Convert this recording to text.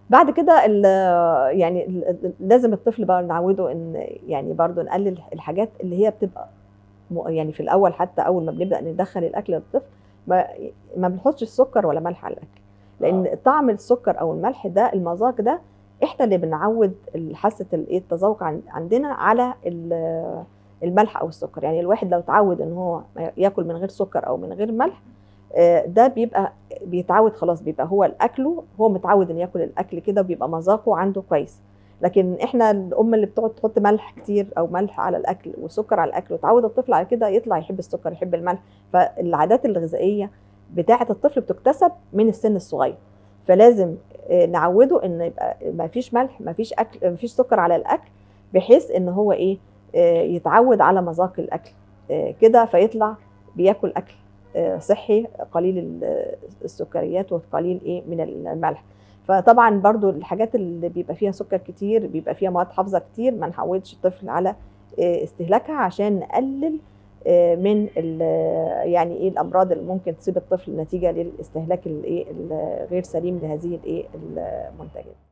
بعد كده ال- يعني ال- ال- لازم الطفل بقى نعوده ان يعني برضو نقلل الحاجات اللي هي بتبقى م- يعني في الاول حتى اول ما بنبدا ندخل الاكل للطفل ما ما بنحطش السكر ولا ملح على الاكل لان طعم السكر او الملح ده المذاق ده احنا اللي بنعود حاسه الايه التذوق عن- عندنا على ال- الملح او السكر يعني الواحد لو اتعود ان هو ياكل من غير سكر او من غير ملح آه، ده بيبقى بيتعود خلاص بيبقى هو الاكله هو متعود ان ياكل الاكل كده وبيبقى مذاقه عنده كويس لكن احنا الام اللي بتقعد تحط ملح كتير او ملح على الاكل وسكر على الاكل وتعود الطفل على كده يطلع يحب السكر يحب الملح فالعادات الغذائيه بتاعه الطفل بتكتسب من السن الصغير فلازم آه، نعوده ان يبقى ما فيش ملح ما فيش اكل ما فيش سكر على الاكل بحيث ان هو ايه آه، يتعود على مذاق الاكل آه، كده فيطلع بياكل اكل آه، صحي قليل ال- السكريات وقليل ايه من الملح فطبعا برضو الحاجات اللي بيبقى فيها سكر كتير بيبقى فيها مواد حافظه كتير ما نحولش الطفل على آه، استهلاكها عشان نقلل آه، من ال- يعني ايه الامراض اللي ممكن تصيب الطفل نتيجه للاستهلاك الايه الغير سليم لهذه الايه المنتجات